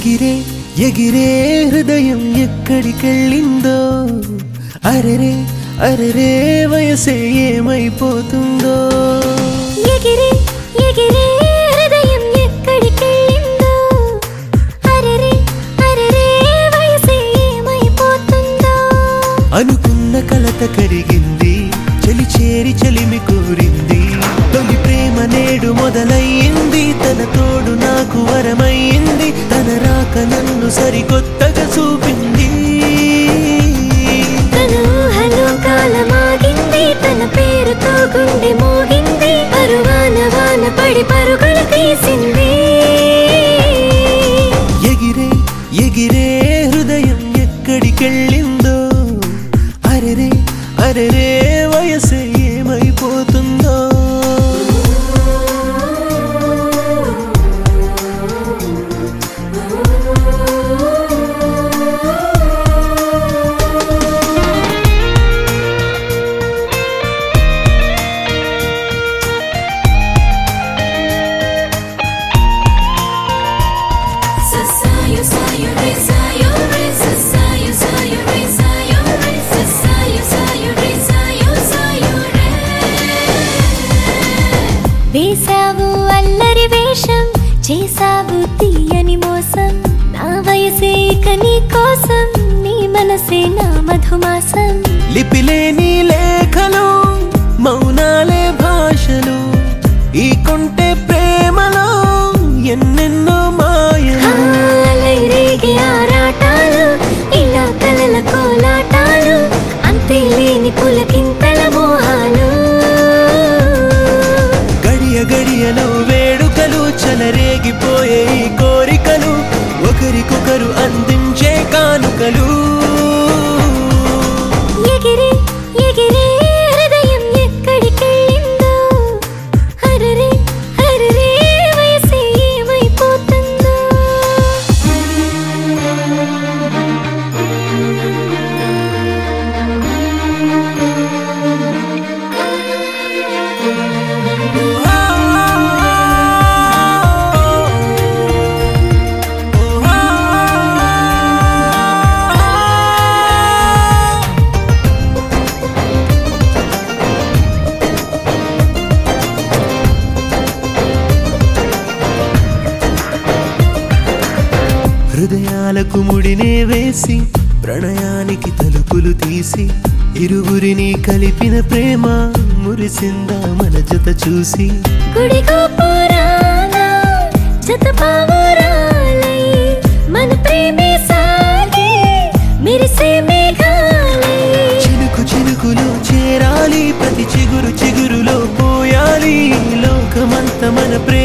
ఎగిరే ఎగిరే హృదయం ఎక్కడికెళ్ళిందో అరెరే అరెరే వయసే ఏమైపోతుందో ఎగిరే ఎగిరే హృదయం ఎక్కడికెళ్ళిందో అరెరే అరెరే వయసే ఏమైపోతుందో అనుకున్న కలత కరిగింది చలి చేరి చలిమి కోరింది తొలి ప్రేమ నేడు మొదలయ్యింది తన తోడు నాకు వరమయ్యింది తన రాక నన్ను సరికొత్తగా చూపింది తన ఊహలో కాలమాగింది తన పేరుతో గుండె మోగింది పరువాన వాన పడి పరుగులు తీసింది ఎగిరే ఎగిరే హృదయం ఎక్కడికెళ్ళిందో అరెరే అరెరే వయసే ఏమైపోతుందో Sasayo, sayo, re, sayo, re, sasayo, sayo, re, sayo, re, sasayo, sayo, re, sayo, sayo, re. వేశావు అల్లరి వేషం చేశావు తీయని మోసం నా వయసే ఇక నీ కోసం నీ మనసే నా మధుమాసం లిపిలేని లేఖలు మౌనాలే భాషలు ఈ కొంటె ప్రేమలో ఎన్నెన్నో మాయలు రేగే ఆరాటాలు ఇలా కలల కోలాటాలు అంతే లేని పులకింతల మోహాలు గడియ గడియలో వేడుకలు చెలరేగిపోయే ఈ కోరికలు ఒకరికొకరు అందించే కానుకలు ఎగిరే ఎగిరే హృదయం ఎక్కడికెళ్ళిందో హరరే హరరే వయసే ఏమైపోతుందో హృదయాలకు ముడినే వేసి ప్రణయానికి తలుపులు తీసి ఇరువురిని కలిపిన ప్రేమ మురిసిందా మన జత చూసి గుడి గోపురాల జత పావురాలై మన ప్రేమే సాగే మెరిసే మేఘాలై చినుకు చినుకులో చేరాలి ప్రతి చిగురు చిగురులో పోయాలి లోకమంత మన ప్రేమ